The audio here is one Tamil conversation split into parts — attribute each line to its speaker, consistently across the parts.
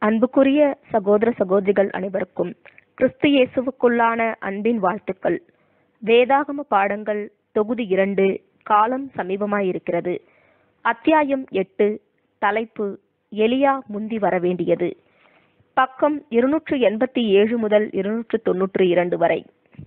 Speaker 1: அன்புக்குரிய சகோதர சகோதரிகள் அனைவருக்கும் கிறிஸ்து இயேசுவுக்குள்ளான அன்பின் வாழ்த்துக்கள் வேதாகம பாடங்கள் தொகுதி இரண்டு காலம் சமீபமாயிருக்கிறது அத்தியாயம் எட்டு தலைப்பு எலியா முந்தி வரவேண்டியது பக்கம் இருநூற்று எண்பத்தி ஏழு முதல் இருநூற்று தொன்னூற்று இரண்டு வரை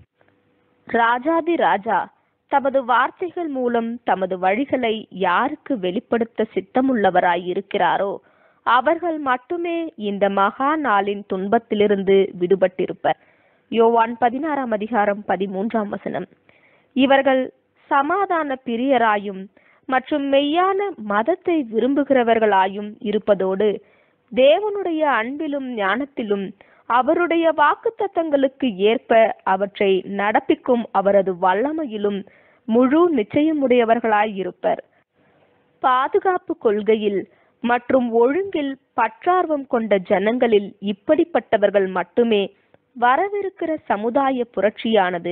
Speaker 1: ராஜாதி ராஜா தமது வார்த்தைகள் மூலம் தமது வழிகளை யாருக்கு வெளிப்படுத்த சித்தமுள்ளவராய் இருக்கிறாரோ அவர்கள் மட்டுமே இந்த மகா நாளின் துன்பத்திலிருந்து விடுபட்டிருப்பர் யோவான் பதினாறாம் அதிகாரம் பதிமூன்றாம் வசனம் இவர்கள் சமாதான பிரியராயும் மற்றும் மெய்யான மதத்தை விரும்புகிறவர்களாயும் இருப்பதோடு தேவனுடைய அன்பிலும் ஞானத்திலும் அவருடைய வாக்குத்தத்தங்களுக்கு ஏற்ப அவற்றை நடப்பிக்கும் அவரது வல்லமையிலும் முழு நிச்சயமுடையவர்களாய் இருப்பர் பாதுகாப்பு கொள்கையில் மற்றும் ஒழுங்கில் பற்றார்வம் கொண்ட ஜனங்களில் இப்படிப்பட்டவர்கள் மட்டுமே வரவிருக்கிற சமுதாய புரட்சியானது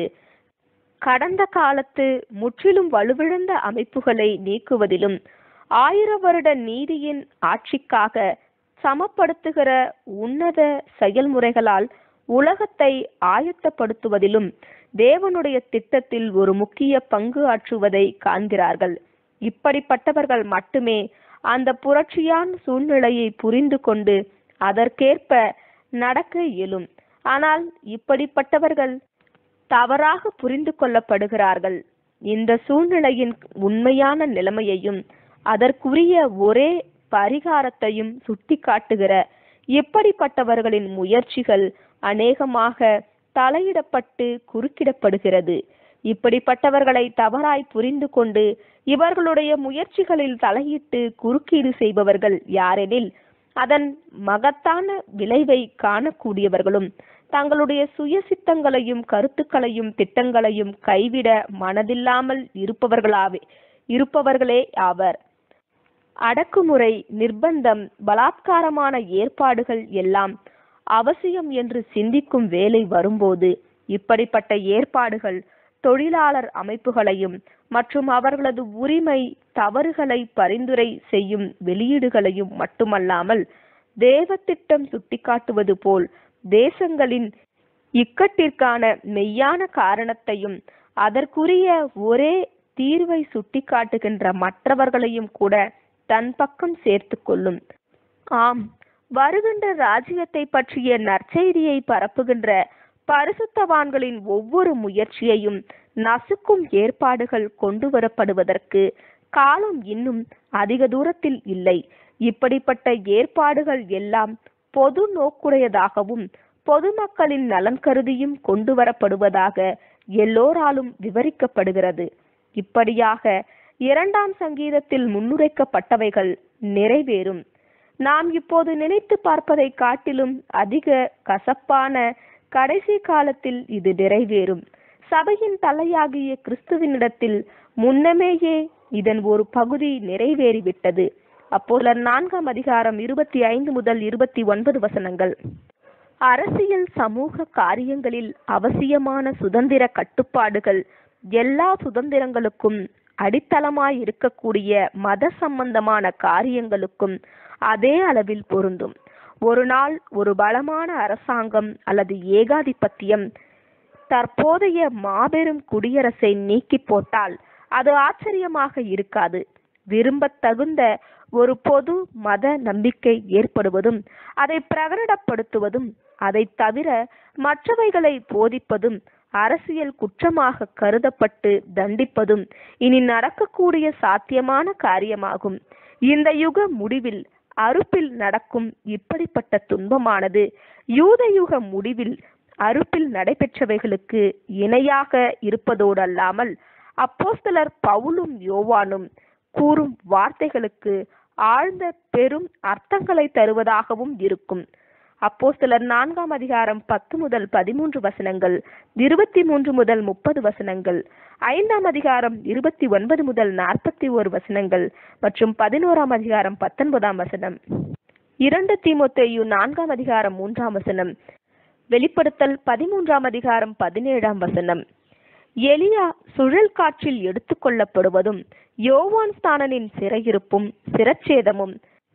Speaker 1: கடந்த காலத்து முற்றிலும் வலுவிழந்த அமைப்புகளை நீக்குவதிலும் ஆயிர வருட நீதியின் ஆட்சிக்காக சமப்படுத்துகிற உன்னத செயல்முறைகளால் உலகத்தை ஆயத்தப்படுத்துவதிலும் தேவனுடைய திட்டத்தில் ஒரு முக்கிய பங்கு ஆற்றுவதை காண்கிறார்கள் இப்படிப்பட்டவர்கள் மட்டுமே அந்த புரட்சியான சூழ்நிலையை புரிந்து கொண்டு அதற்கேற்ப நடக்க இயலும் ஆனால் இப்படிப்பட்டவர்கள் தவறாக புரிந்து கொள்ளப்படுகிறார்கள் இந்த சூழ்நிலையின் உண்மையான நிலைமையையும் அதற்குரிய ஒரே பரிகாரத்தையும் சுட்டிக்காட்டுகிற இப்படிப்பட்டவர்களின் முயற்சிகள் அநேகமாக தலையிடப்பட்டு குறுக்கிடப்படுகிறது இப்படிப்பட்டவர்களை தவறாய் புரிந்து கொண்டு இவர்களுடைய முயற்சிகளில் தலையிட்டு குறுக்கீடு செய்பவர்கள் யாரெனில் அதன் மகத்தான விளைவை காணக்கூடியவர்களும் தங்களுடைய சுய சித்தங்களையும் கருத்துக்களையும் திட்டங்களையும் கைவிட மனதில்லாமல் இருப்பவர்களாவே இருப்பவர்களே ஆவர் அடக்குமுறை நிர்பந்தம் பலாத்காரமான ஏற்பாடுகள் எல்லாம் அவசியம் என்று சிந்திக்கும் வேலை வரும்போது இப்படிப்பட்ட ஏற்பாடுகள் தொழிலாளர் அமைப்புகளையும் மற்றும் அவர்களது உரிமை தவறுகளை பரிந்துரை செய்யும் வெளியீடுகளையும் மட்டுமல்லாமல் தேவ திட்டம் சுட்டிக்காட்டுவது போல் தேசங்களின் இக்கட்டிற்கான மெய்யான காரணத்தையும் அதற்குரிய ஒரே தீர்வை சுட்டிக்காட்டுகின்ற மற்றவர்களையும் கூட தன் பக்கம் சேர்த்து கொள்ளும் ஆம் வருகின்ற ராஜ்யத்தை பற்றிய நற்செய்தியை பரப்புகின்ற பரிசுத்தவான்களின் ஒவ்வொரு முயற்சியையும் நசுக்கும் ஏற்பாடுகள் கொண்டு வரப்படுவதற்கு காலம் இன்னும் அதிக தூரத்தில் இல்லை இப்படிப்பட்ட ஏற்பாடுகள் எல்லாம் பொது நோக்குடையதாகவும் பொதுமக்களின் நலன் கருதியும் கொண்டு வரப்படுவதாக எல்லோராலும் விவரிக்கப்படுகிறது இப்படியாக இரண்டாம் சங்கீதத்தில் முன்னுரைக்கப்பட்டவைகள் நிறைவேறும் நாம் இப்போது நினைத்து பார்ப்பதை காட்டிலும் அதிக கசப்பான கடைசி காலத்தில் இது நிறைவேறும் சபையின் தலையாகிய கிறிஸ்துவினிடத்தில் முன்னமேயே இதன் ஒரு பகுதி நிறைவேறிவிட்டது அப்போது நான்காம் அதிகாரம் இருபத்தி ஐந்து முதல் இருபத்தி ஒன்பது வசனங்கள் அரசியல் சமூக காரியங்களில் அவசியமான சுதந்திர கட்டுப்பாடுகள் எல்லா சுதந்திரங்களுக்கும் அடித்தளமாய் இருக்கக்கூடிய மத சம்பந்தமான காரியங்களுக்கும் அதே அளவில் பொருந்தும் ஒரு நாள் ஒரு பலமான அரசாங்கம் அல்லது ஏகாதிபத்தியம் தற்போதைய மாபெரும் குடியரசை நீக்கி போட்டால் அது ஆச்சரியமாக இருக்காது விரும்பத்தகுந்த ஒரு பொது மத நம்பிக்கை ஏற்படுவதும் அதை பிரகடனப்படுத்துவதும் அதை தவிர மற்றவைகளை போதிப்பதும் அரசியல் குற்றமாக கருதப்பட்டு தண்டிப்பதும் இனி நடக்கக்கூடிய சாத்தியமான காரியமாகும் இந்த யுக முடிவில் அறுப்பில் நடக்கும் இப்படிப்பட்ட துன்பமானது யூத யுக முடிவில் அறுப்பில் நடைபெற்றவைகளுக்கு இணையாக இருப்பதோடு அல்லாமல் அப்போஸ்தலர் பவுலும் யோவானும் கூறும் வார்த்தைகளுக்கு ஆழ்ந்த பெரும் அர்த்தங்களை தருவதாகவும் இருக்கும் அப்போ சிலர் நான்காம் அதிகாரம் பத்து முதல் பதிமூன்று வசனங்கள் இருபத்தி மூன்று முதல் முப்பது வசனங்கள் ஐந்தாம் அதிகாரம் இருபத்தி ஒன்பது முதல் நாற்பத்தி ஓரு வசனங்கள் மற்றும் பதினோராம் அதிகாரம் பத்தொன்பதாம் வசனம் இரண்டு தீமோத்தேயு நான்காம் அதிகாரம் மூன்றாம் வசனம் வெளிப்படுத்தல் பதிமூன்றாம் அதிகாரம் பதினேழாம் வசனம் எலியா சுழல் காற்றில் எடுத்துக்கொள்ளப்படுவதும் யோவான் ஸ்தானனின் சிறையிருப்பும் சிரச்சேதமும்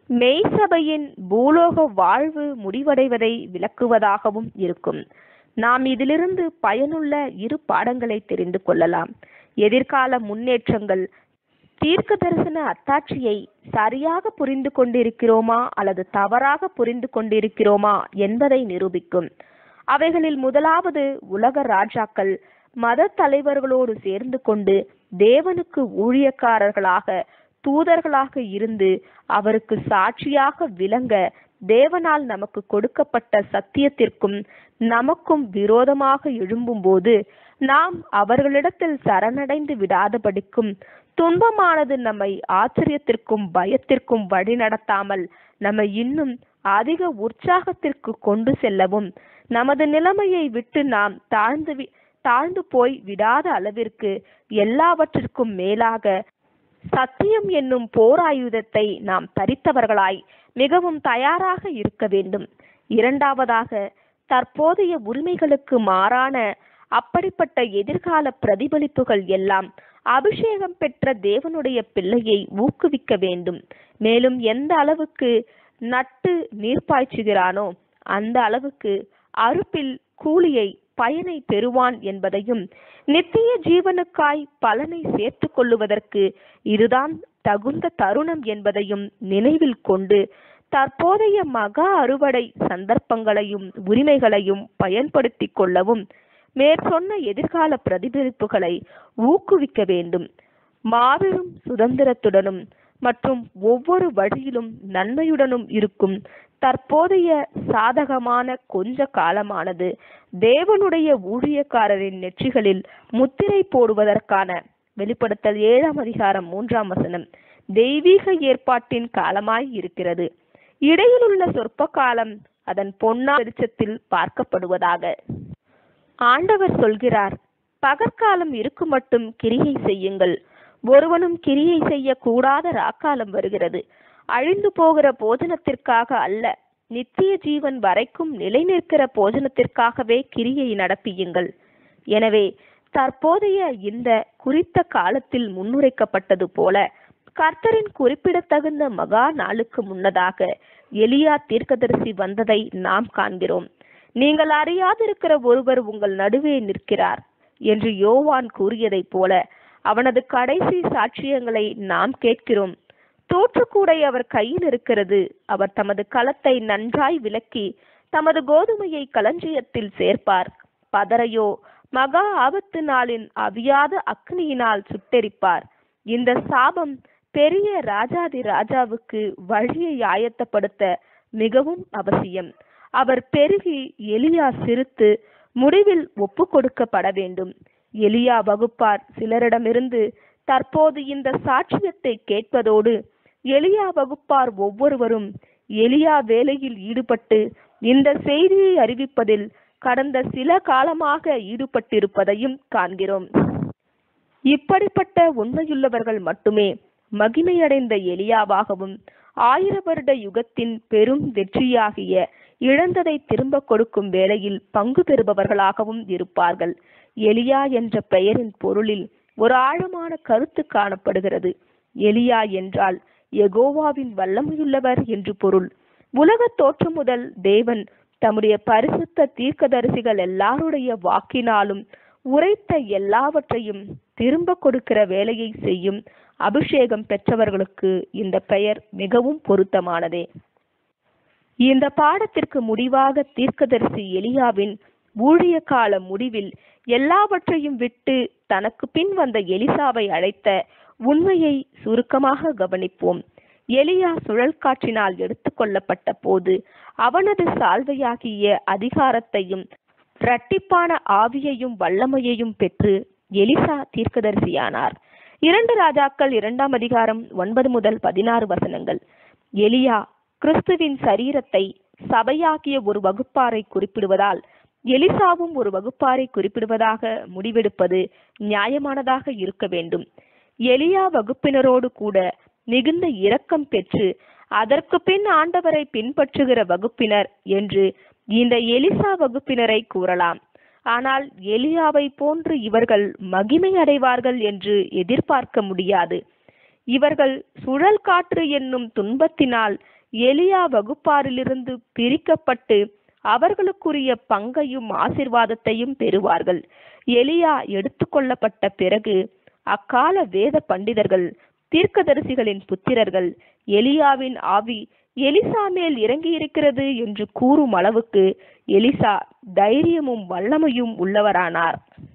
Speaker 1: மெய்சபையின் பூலோக வாழ்வு முடிவடைவதை விளக்குவதாகவும் இருக்கும் நாம் இதிலிருந்து பயனுள்ள இரு பாடங்களை தெரிந்து கொள்ளலாம் எதிர்கால முன்னேற்றங்கள் தீர்க்க தரிசன அத்தாட்சியை சரியாக புரிந்து கொண்டிருக்கிறோமா அல்லது தவறாக புரிந்து கொண்டிருக்கிறோமா என்பதை நிரூபிக்கும் அவைகளில் முதலாவது உலக ராஜாக்கள் மத தலைவர்களோடு சேர்ந்து கொண்டு தேவனுக்கு ஊழியக்காரர்களாக தூதர்களாக இருந்து அவருக்கு சாட்சியாக விளங்க தேவனால் நமக்கு கொடுக்கப்பட்ட சத்தியத்திற்கும் நமக்கும் விரோதமாக எழும்பும்போது நாம் அவர்களிடத்தில் சரணடைந்து விடாதபடிக்கும் துன்பமானது நம்மை ஆச்சரியத்திற்கும் பயத்திற்கும் வழிநடத்தாமல் நம்மை இன்னும் அதிக உற்சாகத்திற்கு கொண்டு செல்லவும் நமது நிலைமையை விட்டு நாம் தாழ்ந்து வி- தாழ்ந்து போய் விடாத அளவிற்கு எல்லாவற்றிற்கும் மேலாக சத்தியம் என்னும் போர் ஆயுதத்தை நாம் தரித்தவர்களாய் மிகவும் தயாராக இருக்க வேண்டும் இரண்டாவதாக தற்போதைய உரிமைகளுக்கு மாறான அப்படிப்பட்ட எதிர்கால பிரதிபலிப்புகள் எல்லாம் அபிஷேகம் பெற்ற தேவனுடைய பிள்ளையை ஊக்குவிக்க வேண்டும் மேலும் எந்த அளவுக்கு நட்டு நீர் பாய்ச்சுகிறானோ அந்த அளவுக்கு அறுப்பில் கூலியை பயனை பெறுவான் என்பதையும் நித்திய ஜீவனுக்காய் பலனை சேர்த்துக் கொள்ளுவதற்கு இதுதான் தகுந்த தருணம் என்பதையும் நினைவில் கொண்டு தற்போதைய மகா அறுவடை சந்தர்ப்பங்களையும் உரிமைகளையும் பயன்படுத்திக் கொள்ளவும் மேற்சொன்ன எதிர்கால பிரதிபலிப்புகளை ஊக்குவிக்க வேண்டும் மாபெரும் சுதந்திரத்துடனும் மற்றும் ஒவ்வொரு வழியிலும் நன்மையுடனும் இருக்கும் தற்போதைய சாதகமான கொஞ்ச காலமானது தேவனுடைய ஊழியக்காரரின் நெற்றிகளில் முத்திரை போடுவதற்கான வெளிப்படுத்தல் ஏழாம் அதிகாரம் மூன்றாம் வசனம் தெய்வீக ஏற்பாட்டின் காலமாய் இருக்கிறது இடையிலுள்ள சொற்ப காலம் அதன் பொன்னா வெளிச்சத்தில் பார்க்கப்படுவதாக ஆண்டவர் சொல்கிறார் பகற்காலம் இருக்கும் மட்டும் கிரியை செய்யுங்கள் ஒருவனும் கிரியை செய்யக்கூடாத ராக்காலம் வருகிறது அழிந்து போகிற போஜனத்திற்காக அல்ல நித்திய ஜீவன் வரைக்கும் நிலை நிற்கிற போஜனத்திற்காகவே கிரியை நடப்பியுங்கள் எனவே தற்போதைய இந்த குறித்த காலத்தில் முன்னுரைக்கப்பட்டது போல கர்த்தரின் குறிப்பிடத்தகுந்த மகா நாளுக்கு முன்னதாக எலியா தீர்க்கதரிசி வந்ததை நாம் காண்கிறோம் நீங்கள் அறியாதிருக்கிற ஒருவர் உங்கள் நடுவே நிற்கிறார் என்று யோவான் கூறியதைப் போல அவனது கடைசி சாட்சியங்களை நாம் கேட்கிறோம் தோற்றுக்கூடை அவர் கையில் இருக்கிறது அவர் தமது களத்தை நன்றாய் விலக்கி தமது கோதுமையை களஞ்சியத்தில் சேர்ப்பார் பதரையோ மகா ஆபத்து நாளின் அவியாத அக்னியினால் சுட்டெரிப்பார் இந்த சாபம் பெரிய ராஜாதி ராஜாவுக்கு வழியை ஆயத்தப்படுத்த மிகவும் அவசியம் அவர் பெருகி எலியா சிரித்து முடிவில் ஒப்பு கொடுக்கப்பட வேண்டும் எலியா வகுப்பார் சிலரிடமிருந்து தற்போது இந்த சாட்சியத்தை கேட்பதோடு எலியா வகுப்பார் ஒவ்வொருவரும் எலியா வேலையில் ஈடுபட்டு இந்த செய்தியை அறிவிப்பதில் கடந்த சில காலமாக ஈடுபட்டிருப்பதையும் காண்கிறோம் இப்படிப்பட்ட உண்மையுள்ளவர்கள் மட்டுமே மகிமையடைந்த எலியாவாகவும் ஆயிர வருட யுகத்தின் பெரும் வெற்றியாகிய இழந்ததை திரும்ப கொடுக்கும் வேளையில் பங்கு பெறுபவர்களாகவும் இருப்பார்கள் எலியா என்ற பெயரின் பொருளில் ஒரு ஆழமான கருத்து காணப்படுகிறது எலியா என்றால் எகோவாவின் வல்லமையுள்ளவர் என்று பொருள் உலக தோற்றம் முதல் தேவன் தம்முடைய பரிசுத்த தீர்க்கதரிசிகள் எல்லாருடைய வாக்கினாலும் உரைத்த எல்லாவற்றையும் திரும்ப கொடுக்கிற வேலையை செய்யும் அபிஷேகம் பெற்றவர்களுக்கு இந்த பெயர் மிகவும் பொருத்தமானதே இந்த பாடத்திற்கு முடிவாக தீர்க்கதரிசி எலியாவின் ஊழிய கால முடிவில் எல்லாவற்றையும் விட்டு தனக்கு பின் வந்த எலிசாவை அழைத்த உண்மையை சுருக்கமாக கவனிப்போம் எலியா சுழல் காற்றினால் எடுத்துக்கொள்ளப்பட்ட போது அவனது சால்வையாகிய அதிகாரத்தையும் இரட்டிப்பான ஆவியையும் வல்லமையையும் பெற்று எலிசா தீர்க்கதரிசியானார் இரண்டு ராஜாக்கள் இரண்டாம் அதிகாரம் ஒன்பது முதல் பதினாறு வசனங்கள் எலியா கிறிஸ்துவின் சரீரத்தை சபையாகிய ஒரு வகுப்பாரை குறிப்பிடுவதால் எலிசாவும் ஒரு வகுப்பாரை குறிப்பிடுவதாக முடிவெடுப்பது நியாயமானதாக இருக்க வேண்டும் எலியா வகுப்பினரோடு கூட மிகுந்த இரக்கம் பெற்று அதற்கு பின் ஆண்டவரை பின்பற்றுகிற வகுப்பினர் என்று இந்த எலிசா வகுப்பினரை கூறலாம் ஆனால் எலியாவை போன்று இவர்கள் மகிமை அடைவார்கள் என்று எதிர்பார்க்க முடியாது இவர்கள் சுழல் காற்று என்னும் துன்பத்தினால் எலியா வகுப்பாரிலிருந்து பிரிக்கப்பட்டு அவர்களுக்குரிய பங்கையும் ஆசிர்வாதத்தையும் பெறுவார்கள் எலியா எடுத்துக்கொள்ளப்பட்ட பிறகு அக்கால வேத பண்டிதர்கள் தீர்க்கதரிசிகளின் புத்திரர்கள் எலியாவின் ஆவி எலிசா மேல் இறங்கியிருக்கிறது என்று கூறும் அளவுக்கு எலிசா தைரியமும் வல்லமையும் உள்ளவரானார்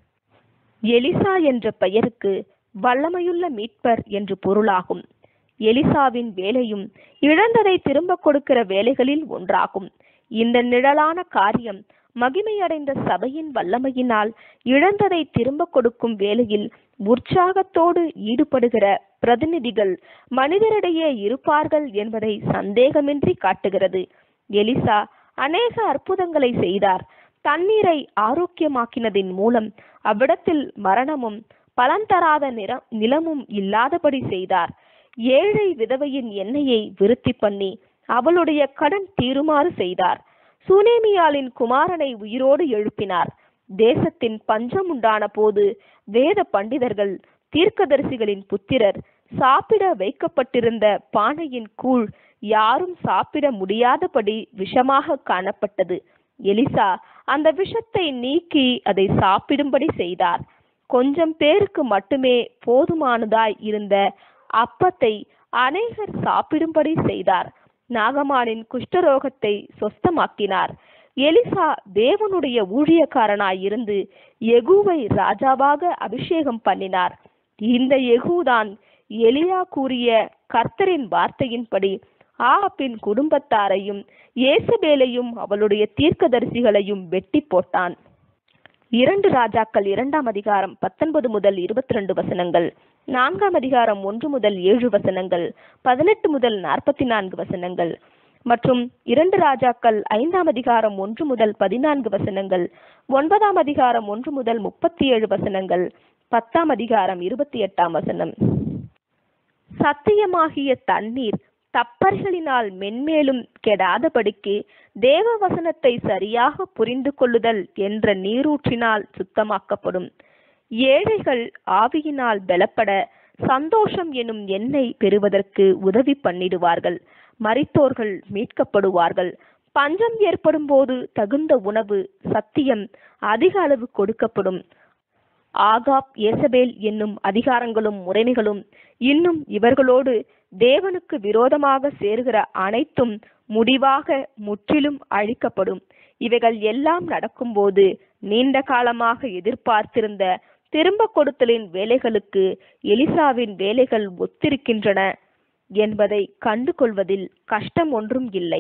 Speaker 1: எலிசா என்ற பெயருக்கு வல்லமையுள்ள மீட்பர் என்று பொருளாகும் எலிசாவின் வேலையும் இழந்ததை திரும்ப கொடுக்கிற வேலைகளில் ஒன்றாகும் இந்த நிழலான காரியம் மகிமையடைந்த சபையின் வல்லமையினால் இழந்ததை திரும்ப கொடுக்கும் வேலையில் உற்சாகத்தோடு ஈடுபடுகிற பிரதிநிதிகள் மனிதரிடையே இருப்பார்கள் என்பதை சந்தேகமின்றி காட்டுகிறது எலிசா அநேக அற்புதங்களை செய்தார் தண்ணீரை ஆரோக்கியமாக்கினதின் மூலம் அவ்விடத்தில் மரணமும் பலன் தராத நிற நிலமும் இல்லாதபடி செய்தார் ஏழை விதவையின் எண்ணெயை விருத்தி பண்ணி அவளுடைய கடன் தீருமாறு செய்தார் சுனேமியாளின் குமாரனை உயிரோடு எழுப்பினார் தேசத்தின் பஞ்சம் உண்டான போது வேத பண்டிதர்கள் தீர்க்கதரிசிகளின் புத்திரர் சாப்பிட வைக்கப்பட்டிருந்த பானையின் கூழ் யாரும் சாப்பிட முடியாதபடி விஷமாக காணப்பட்டது எலிசா அந்த விஷத்தை நீக்கி அதை சாப்பிடும்படி செய்தார் கொஞ்சம் பேருக்கு மட்டுமே போதுமானதாய் இருந்த அப்பத்தை அநேகர் சாப்பிடும்படி செய்தார் நாகமானின் குஷ்டரோகத்தை சொஸ்தமாக்கினார் எலிசா தேவனுடைய ஊழியக்காரனாய் இருந்து எகுவை ராஜாவாக அபிஷேகம் பண்ணினார் இந்த எகுதான் எலியா கூறிய கர்த்தரின் வார்த்தையின்படி ஆப்பின் குடும்பத்தாரையும் ஏசபேலையும் அவளுடைய தீர்க்கதரிசிகளையும் வெட்டி போட்டான் இரண்டு ராஜாக்கள் இரண்டாம் அதிகாரம் பத்தொன்பது முதல் இருபத்தி ரெண்டு வசனங்கள் நான்காம் அதிகாரம் ஒன்று முதல் ஏழு வசனங்கள் பதினெட்டு முதல் நாற்பத்தி நான்கு வசனங்கள் மற்றும் இரண்டு ராஜாக்கள் ஐந்தாம் அதிகாரம் ஒன்று முதல் பதினான்கு வசனங்கள் ஒன்பதாம் அதிகாரம் ஒன்று முதல் முப்பத்தி ஏழு வசனங்கள் பத்தாம் அதிகாரம் இருபத்தி எட்டாம் வசனம் சத்தியமாகிய தண்ணீர் தப்பர்களினால் மென்மேலும் கெடாதபடிக்கு தேவ வசனத்தை சரியாக புரிந்து கொள்ளுதல் என்ற நீரூற்றினால் சுத்தமாக்கப்படும் ஏழைகள் ஆவியினால் பலப்பட சந்தோஷம் எனும் எண்ணெய் பெறுவதற்கு உதவி பண்ணிடுவார்கள் மரித்தோர்கள் மீட்கப்படுவார்கள் பஞ்சம் ஏற்படும் போது தகுந்த உணவு சத்தியம் அதிக அளவு கொடுக்கப்படும் ஆகாப் ஏசபேல் என்னும் அதிகாரங்களும் முறைமைகளும் இன்னும் இவர்களோடு தேவனுக்கு விரோதமாக சேருகிற அனைத்தும் முடிவாக முற்றிலும் அழிக்கப்படும் இவைகள் எல்லாம் நடக்கும்போது நீண்ட காலமாக எதிர்பார்த்திருந்த திரும்ப கொடுத்தலின் வேலைகளுக்கு எலிசாவின் வேலைகள் ஒத்திருக்கின்றன என்பதை கண்டு கொள்வதில் கஷ்டம் ஒன்றும் இல்லை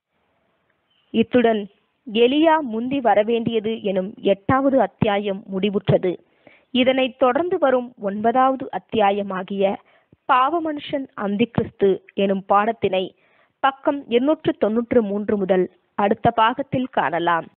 Speaker 1: இத்துடன் எலியா முந்தி வரவேண்டியது எனும் எட்டாவது அத்தியாயம் முடிவுற்றது இதனைத் தொடர்ந்து வரும் ஒன்பதாவது அத்தியாயமாகிய பாவ மனுஷன் அந்திகிறிஸ்து எனும் பாடத்தினை பக்கம் எண்ணூற்று தொன்னூற்று மூன்று முதல் அடுத்த பாகத்தில் காணலாம்